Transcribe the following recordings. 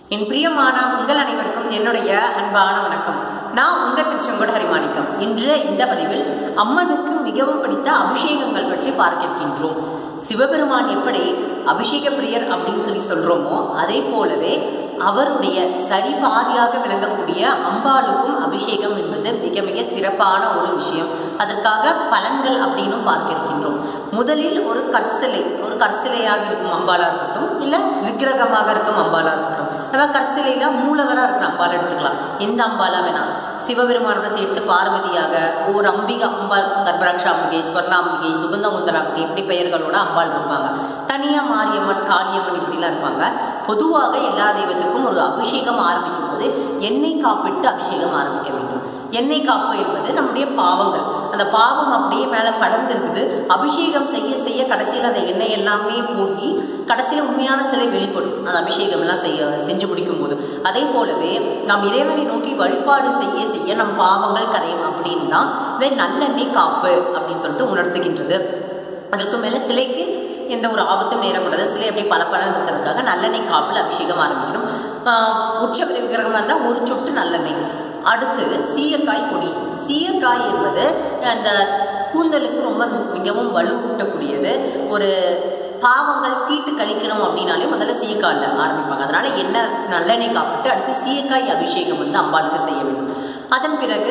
என் பிரியமான உங்கள் அனைவருக்கும் என்னுடைய அன்பான வணக்கம் நான் உங்க திருச்செங்கோடு ஹரிமாணிக்கம் இன்று இந்த பதிவில் அம்மனுக்கு மிகவும் பிடித்த அபிஷேகங்கள் பற்றி பார்க்க இருக்கின்றோம் சிவபெருமான் எப்படி அபிஷேக பிரியர் அப்படின்னு சொல்லி சொல்றோமோ அதே போலவே அவருடைய சரிபாதியாக விளங்கக்கூடிய அம்பாளுக்கும் அபிஷேகம் என்பது மிக மிக சிறப்பான ஒரு விஷயம் அதற்காக பலன்கள் அப்படின்னு பார்க்க இருக்கின்றோம் முதலில் ஒரு கற்சிலை ஒரு கற்சிலையாக இருக்கும் அம்பாலா இருக்கட்டும் இல்ல விக்கிரகமாக இருக்கும் அம்பாலா இருக்கட்டும் நம்ம கற்சிலையில மூலவரா இருக்கிற அம்பால் எடுத்துக்கலாம் எந்த அம்பாலா வேணாம் சிவபெருமானோட சேர்த்து பார்வதியாக ஓர் அம்பிகை அம்பாள் கர்ப்பராட்சாம்பிகை ஸ்வர்ணாம்பிகை சுகந்தமுந்தராம்பிகை இப்படி பெயர்களோட அம்பாள் இருப்பாங்க தனியா மாரியம்மன் காளியம்மன் இப்படிலாம் இருப்பாங்க பொதுவாக எல்லா தெய்வத்துக்கும் ஒரு அபிஷேகம் ஆரம்பிக்கும் போது எண்ணெய் காப்பிட்டு அபிஷேகம் ஆரம்பிக்க வேண்டும் எண்ணெய் காப்பு என்பது நம்முடைய பாவங்கள் அந்த பாவம் அப்படியே மேலே படர்ந்து இருக்குது அபிஷேகம் செய்ய செய்ய கடைசியில் அந்த எண்ணெய் எல்லாமே போகி கடைசியில் உண்மையான சிலை வெளிப்படும் அந்த அபிஷேகம் எல்லாம் செய்ய செஞ்சு முடிக்கும் போது அதே போலவே நாம் இறைவனை நோக்கி வழிபாடு செய்ய செய்ய நம் பாவங்கள் கரையும் அப்படின்னு தான் இதை நல்லெண்ணெய் காப்பு அப்படின்னு சொல்லிட்டு உணர்த்துகின்றது அதற்கு மேலே சிலைக்கு எந்த ஒரு ஆபத்தும் நேரக்கூடாது சிலை அப்படி பல பலன் இருக்கிறதுக்காக நல்லெண்ணெய் காப்பில் அபிஷேகம் ஆரம்பிக்கணும் உற்சவ விக்கிரகம் வந்தால் ஒரு சொட்டு நல்லெண்ணெய் அடுத்து சீயக்காய் பொடி சீயக்காய் என்பது அந்த கூந்தலுக்கு ரொம்ப மிகவும் வலுவூட்டக்கூடியது ஒரு பாவங்கள் தீட்டு கழிக்கணும் அப்படின்னாலே முதல்ல சீயக்காயில் ஆரம்பிப்பாங்க அதனால என்ன நல்லெண்ணெய் காப்பிட்டு அடுத்து சீயக்காய் அபிஷேகம் வந்து அம்பாளுக்கு செய்ய வேண்டும் அதன் பிறகு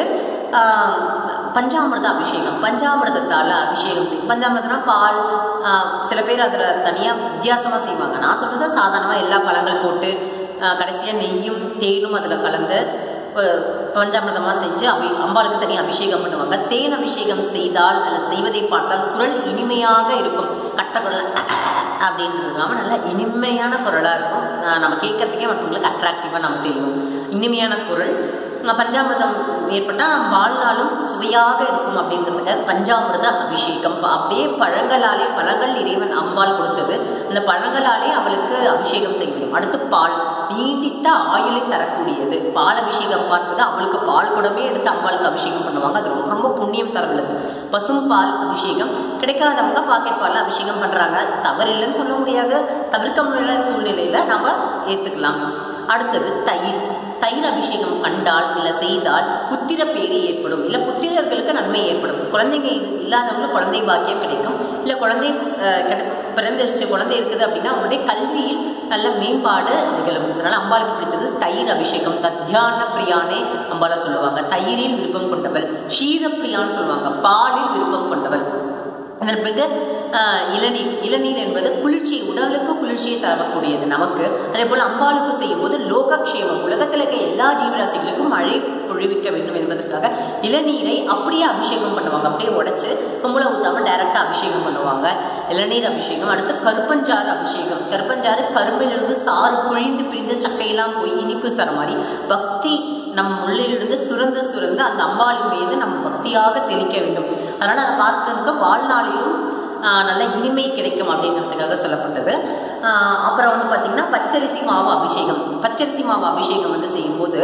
பஞ்சாமிரத அபிஷேகம் பஞ்சாமிரதத்தால் அபிஷேகம் செய்யும் பஞ்சாமிரதம்னா பால் சில பேர் அதில் தனியாக வித்தியாசமாக செய்வாங்க நான் சொல்கிறது சாதாரணமாக எல்லா பழங்கள் போட்டு கடைசியாக நெய்யும் தேனும் அதில் கலந்து பஞ்சாமிரதமாக செஞ்சு அபி அம்பாளுக்கு தனி அபிஷேகம் பண்ணுவாங்க தேன் அபிஷேகம் செய்தால் அல்லது செய்வதை பார்த்தால் குரல் இனிமையாக இருக்கும் கட்ட குரல் அப்படின்றது இல்லாமல் நல்ல இனிமையான குரலாக இருக்கும் நம்ம கேட்கறதுக்கே மற்றவங்களுக்கு அட்ராக்டிவாக நம்ம தெரியும் இனிமையான குரல் பஞ்சாமிரதம் ஏற்பட்டால் நம் வாழ்நாளும் சுவையாக இருக்கும் அப்படின்றதுக்காக பஞ்சாமிரத அபிஷேகம் அப்படியே பழங்களாலே பழங்கள் இறைவன் அம்பாள் கொடுத்தது அந்த பழங்களாலே அவளுக்கு அபிஷேகம் செய்ய முடியும் அடுத்து பால் நீடித்த ஆயுளை தரக்கூடியது பால் அபிஷேகம் பார்ப்பது அவளுக்கு பால் கூடமே எடுத்து அம்பாளுக்கு அபிஷேகம் பண்ணுவாங்க அது ரொம்ப ரொம்ப புண்ணியம் தரவுள்ளது பசும் பால் அபிஷேகம் கிடைக்காதவங்க பாக்கெட் பால் அபிஷேகம் பண்ணுறாங்க தவறில்லைன்னு சொல்ல முடியாது தவிர்க்க முடியாத சூழ்நிலையில் நம்ம ஏற்றுக்கலாம் அடுத்தது தயிர் தயிர் அபிஷேகம் கண்டால் இல்லை செய்தால் புத்திர பேரு ஏற்படும் இல்லை புத்திரர்களுக்கு நன்மை ஏற்படும் குழந்தைங்க இது இல்லாதவங்களுக்கு குழந்தை பாக்கியம் கிடைக்கும் இல்லை குழந்தை பிறந்துருச்சு குழந்தை இருக்குது அப்படின்னா அவங்களுடைய கல்வியில் நல்ல மேம்பாடு நிகழும் அதனால அம்பாளுக்கு பிடித்தது தயிர் அபிஷேகம் தத்தியான பிரியானே அம்பாலை சொல்லுவாங்க தயிரில் விருப்பம் கொண்டவள் ஷீரப்பிரியான்னு சொல்லுவாங்க பாலில் விருப்பம் கொண்டவள் அதன் பிறகு இளநீர் இளநீர் என்பது குளிர்ச்சி உடலுக்கு குளிர்ச்சியை தரக்கூடியது நமக்கு அதே போல் அம்பாளுக்கு செய்யும் போது லோகக்ஷேமம் உலகத்தில் இருக்க எல்லா ஜீவராசிகளுக்கும் மழை பொழிவிக்க வேண்டும் என்பதற்காக இளநீரை அப்படியே அபிஷேகம் பண்ணுவாங்க அப்படியே உடைச்சு சொம்புல ஊத்தாம டைரக்டா அபிஷேகம் பண்ணுவாங்க இளநீர் அபிஷேகம் அடுத்து கருப்பஞ்சாறு அபிஷேகம் கருப்பஞ்சாறு கரும்பிலிருந்து சாறு பிழிந்து பிரிந்து சக்கையெல்லாம் போய் இனிப்பு தர மாதிரி பக்தி நம் உள்ளிலிருந்து சுரந்து சுரந்து அந்த அம்பாளின் மீது நம் பக்தியாக தெளிக்க வேண்டும் அதனால் அதை பார்த்ததுக்கு வாழ்நாளிலும் நல்ல இனிமை கிடைக்கும் அப்படிங்கிறதுக்காக சொல்லப்பட்டது அப்புறம் வந்து பார்த்திங்கன்னா பச்சரிசி மாவு அபிஷேகம் பச்சரிசி மாவு அபிஷேகம் வந்து செய்யும்போது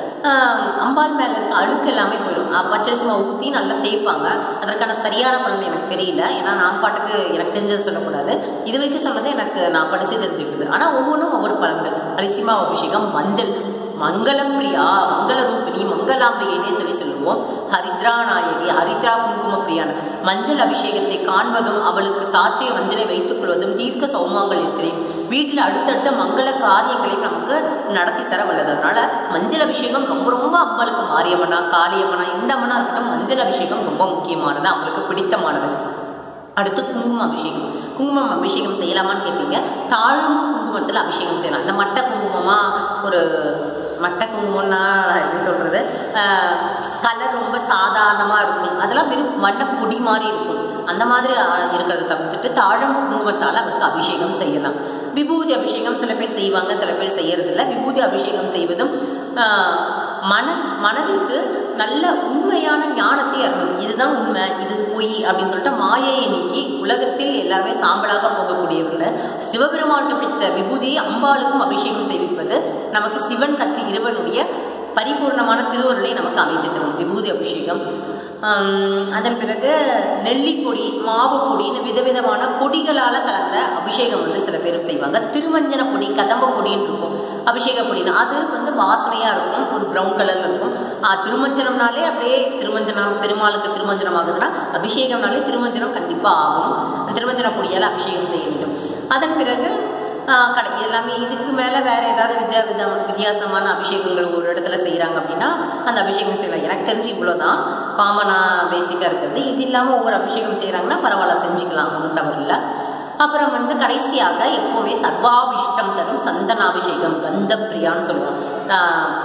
அம்பாள் மேலே இருக்க அழுக்கு எல்லாமே போயிடும் பச்சரிசி மாவு ஊற்றி நல்லா தேய்ப்பாங்க அதற்கான சரியான பலன் எனக்கு தெரியல ஏன்னா நான் பாட்டுக்கு எனக்கு தெரிஞ்சது சொல்லக்கூடாது இது வரைக்கும் சொன்னது எனக்கு நான் படித்து தெரிஞ்சுக்கிது ஆனால் ஒவ்வொன்றும் ஒவ்வொரு பலன்கள் அரிசி மாவு அபிஷேகம் மஞ்சள் மங்களம் பிரியா மங்கள ரூபிணி மங்களாம்பிகைனே சொல்லி சொல்லுவோம் ஹரித்ரா நாயகி ஹரித்ரா குங்கும பிரியான மஞ்சள் அபிஷேகத்தை காண்பதும் அவளுக்கு சாற்றிய மஞ்சளை வைத்துக் கொள்வதும் தீர்க்க சௌமாங்கலியத்திலையும் வீட்டில் அடுத்தடுத்த மங்கள காரியங்களையும் நமக்கு நடத்தி தர வல்லது அதனால மஞ்சள் அபிஷேகம் ரொம்ப ரொம்ப அம்மளுக்கு மாரியம்மனா காளியம்மனா இந்த அம்மனா இருக்கட்டும் மஞ்சள் அபிஷேகம் ரொம்ப முக்கியமானது அவளுக்கு பிடித்தமானது அடுத்து குங்குமம் அபிஷேகம் குங்குமம் அபிஷேகம் செய்யலாமான்னு கேட்பீங்க தாழ்வு குங்குமத்தில் அபிஷேகம் செய்யலாம் இந்த மட்டை குங்குமமாக ஒரு மட்டை குங்குமம்னா எப்படி சொல்கிறது கலர் ரொம்ப சாதாரணமாக இருக்கும் அதெல்லாம் வெறும் வண்ண பொடி மாதிரி இருக்கும் அந்த மாதிரி இருக்கிறத தவிர்த்துட்டு தாழம்பு குங்குமத்தால் அவருக்கு அபிஷேகம் செய்யலாம் விபூதி அபிஷேகம் சில பேர் செய்வாங்க சில பேர் செய்யறதில்ல விபூதி அபிஷேகம் செய்வதும் மன மனதிற்கு நல்ல உண்மையான ஞானத்தை அருணும் இதுதான் உண்மை இது பொய் அப்படின்னு சொல்லிட்டு மாயையை நீக்கி உலகத்தில் எல்லாருமே சாம்பலாக போகக்கூடியவங்க சிவபெருமானுக்கு பிடித்த விபூதியை அம்பாளுக்கும் அபிஷேகம் செய்விப்பது நமக்கு சிவன் சக்தி இருவனுடைய பரிபூர்ணமான திருவருளை நமக்கு அமைத்து தரும் விபூதி அபிஷேகம் அதன் பிறகு நெல்லிப்பொடி மாவு பொடின்னு விதவிதமான பொடிகளால் கலந்த அபிஷேகம் வந்து சில பேர் செய்வாங்க திருமஞ்சன பொடி கதம்ப பொடின்னு இருக்கும் அபிஷேக பொடினா அது வந்து வாசனையாக இருக்கும் ஒரு ப்ரௌன் கலரில் இருக்கும் ஆ, திருமஞ்சனம்னாலே அப்படியே திருமஞ்சனம் பெருமாளுக்கு திருமஞ்சனம் ஆகுதுன்னா அபிஷேகம்னாலே திருமஞ்சனம் கண்டிப்பாக ஆகும் அந்த திருமஞ்சன பொடியால் அபிஷேகம் செய்ய வேண்டும் அதன் பிறகு ஆ, கடை எல்லாமே இதுக்கு மேலே வேறு ஏதாவது வித்தியா வித வித்தியாசமான அபிஷேகங்கள் ஒரு இடத்துல செய்கிறாங்க அப்படின்னா அந்த அபிஷேகம் செய்யலாம் எனக்கு தெரிஞ்சு இவ்வளோ தான் காமனாக பேசிக்காக இருக்கிறது இது இல்லாமல் ஒவ்வொரு அபிஷேகம் செய்கிறாங்கன்னா பரவாயில்ல செஞ்சுக்கலாம் ஒன்றும் தவறு இல்லை அப்புறம் வந்து கடைசியாக எப்போவுமே சர்வாபிஷ்டம் தரும் சந்தனாபிஷேகம் கந்தப்பிரியான்னு சொல்லுவோம் ச-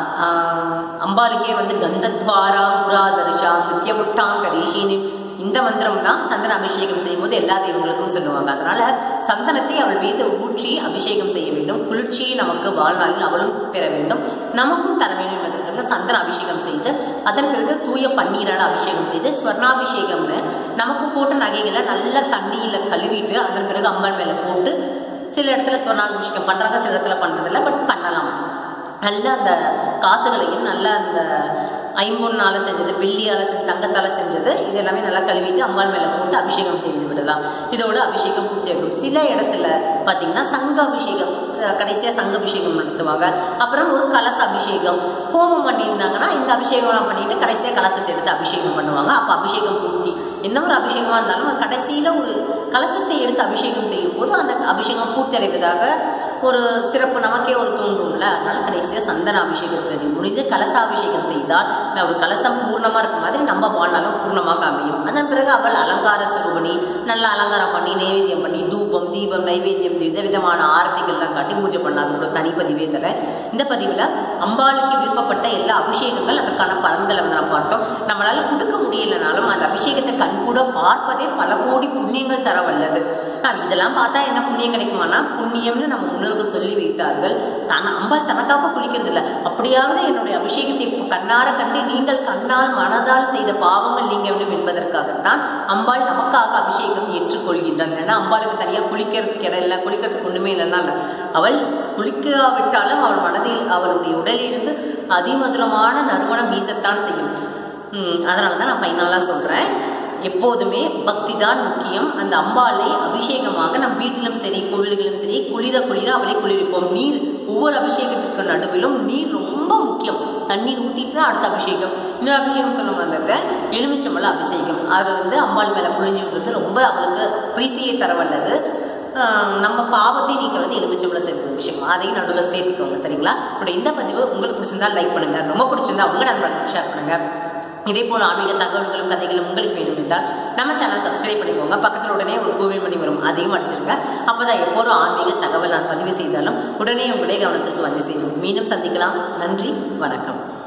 ஆஹ் அம்பாளுக்கே வந்து கந்தத்வாரா புராதரிஷா நித்தியமுட்டாம் கரீஷினி இந்த மந்திரம் தான் சந்தன அபிஷேகம் செய்யும்போது எல்லா தெய்வங்களுக்கும் சொல்லுவாங்க அதனால சந்தனத்தை அவள் மீது ஊற்றி அபிஷேகம் செய்ய வேண்டும் குளிர்ச்சியை நமக்கு வாழ்நாளில் அவளும் பெற வேண்டும் நமக்கும் தர வேண்டும் என்பதற்காக சந்தன அபிஷேகம் செய்து அதன் பிறகு தூய பன்னீரால் அபிஷேகம் செய்து ஸ்வர்ணாபிஷேகம்னு நமக்கு போட்ட நகைகளை நல்ல தண்ணியில் கழுவிட்டு அதன் பிறகு அம்மன் மேலே போட்டு சில இடத்துல ஸ்வர்ணாபிஷேகம் பண்ணுறாங்க சில இடத்துல பண்ணுறதில்ல பட் பண்ணலாம் நல்ல அந்த காசுகளையும் நல்ல அந்த ஐம்பொன்னால செஞ்சது வெள்ளியால் செஞ்சது தங்கத்தால் செஞ்சது இது எல்லாமே நல்லா கழுவிட்டு அம்பாள் மேலே போட்டு அபிஷேகம் செய்து விடலாம் இதோட அபிஷேகம் பூர்த்தியாகும் சில இடத்துல பார்த்தீங்கன்னா சங்க அபிஷேகம் கடைசியாக சங்க அபிஷேகம் நடத்துவாங்க அப்புறம் ஒரு கலச அபிஷேகம் ஹோமம் பண்ணியிருந்தாங்கன்னா இந்த அபிஷேகம்லாம் பண்ணிட்டு கடைசியாக கலசத்தை எடுத்து அபிஷேகம் பண்ணுவாங்க அப்போ அபிஷேகம் பூர்த்தி என்ன ஒரு அபிஷேகமாக இருந்தாலும் அது கடைசியில் ஒரு கலசத்தை எடுத்து அபிஷேகம் செய்யும் போது அந்த அபிஷேகம் பூர்த்தி அடைவதாக ஒரு சிறப்பு நமக்கே ஒரு தோன்றும்ல அதனால கடைசியாக சந்தன அபிஷேகத்தை முடிஞ்சு கலசாபிஷேகம் செய்தால் நான் ஒரு கலசம் பூர்ணமாக இருக்க மாதிரி நம்ம வாழ்நாளும் பூர்ணமாக அமையும் அதன் பிறகு அவள் அலங்கார சுருபணி நல்ல அலங்காரம் பண்ணி நைவேத்தியம் பண்ணி தூபம் தீபம் நைவேத்தியம் வித விதமான ஆரத்திகள்லாம் காட்டி பூஜை பண்ண அது கூட தனிப்பதிவே தர இந்த பதிவில் அம்பாளுக்கு விருப்பப்பட்ட எல்லா அபிஷேகங்கள் அதற்கான பலன்களை வந்து நம்ம பார்த்தோம் நம்மளால கொடுக்க முடியலனாலும் அந்த அபிஷேகத்தை கண்கூட பார்ப்பதே பல கோடி புண்ணியங்கள் தர வல்லது நான் இதெல்லாம் பார்த்தா என்ன புண்ணியம் கிடைக்குமானா புண்ணியம்னு நம்ம முன்னோர்கள் சொல்லி வைத்தார்கள் தன் அம்பாள் தனக்காக குளிக்கிறது இல்லை அப்படியாவது என்னுடைய அபிஷேகத்தை இப்போ கண்ணார கண்டு நீங்கள் கண்ணால் மனதால் செய்த பாவங்கள் நீங்க வேண்டும் என்பதற்காகத்தான் அம்பாள் நமக்காக அபிஷேகம் ஏற்றுக்கொள்கின்றாள் ஏன்னா அம்பாளுக்கு தனியாக குளிக்கிறதுக்கு இடம் இல்லை குளிக்கிறதுக்கு ஒன்றுமே இல்லைன்னா இல்லை அவள் குளிக்காவிட்டாலும் அவள் மனதில் அவளுடைய உடலிலிருந்து அதிமதுரமான நறுமணம் வீசத்தான் செய்யும் ம், அதனால தான் நான் ஃபைனலாக சொல்கிறேன் எப்போதுமே பக்தி தான் முக்கியம் அந்த அம்பாளை அபிஷேகமாக நம் வீட்டிலும் சரி கோவில்களிலும் சரி குளிர குளிர அவளை குளிர்ப்போம் நீர் ஒவ்வொரு அபிஷேகத்திற்கு நடுவிலும் நீர் ரொம்ப முக்கியம் தண்ணீர் ஊற்றிட்டு தான் அடுத்த அபிஷேகம் இன்னொரு அபிஷேகம் சொல்ல மறந்துட்டேன் எலுமிச்சம்பழ அபிஷேகம் அது வந்து அம்பாள் மேலே புழிஞ்சு விடுறது ரொம்ப அவளுக்கு பிரீத்தியை தரவல்லது ஆஹ் நம்ம பாவத்தை நீக்கிறது எலுமிச்சம்பழம் சேர்க்கிற விஷயம் அதையும் நடுவில் சேர்த்துக்கோங்க சரிங்களா இப்படி இந்த பதிவு உங்களுக்கு பிடிச்சிருந்தா லைக் பண்ணுங்க ரொம்ப பிடிச்சிருந்தா உங்க நண்பர்களுக்கு ஷேர் பண்ணுங்க இதே போல் ஆன்மீக தகவல்களும் கதைகளும் உங்களுக்கு வேணும் என்றால் நம்ம சேனல் சப்ஸ்கிரைப் பண்ணிக்கோங்க பக்கத்தில் உடனே ஒரு கோவில் மணி வரும் அதையும் அடிச்சிருங்க அப்பதான் எப்போதும் ஆன்மீக தகவல் நான் பதிவு செய்தாலும் உடனே உங்களுடைய கவனத்திற்கு வந்து சேரும் மீண்டும் சந்திக்கலாம் நன்றி வணக்கம்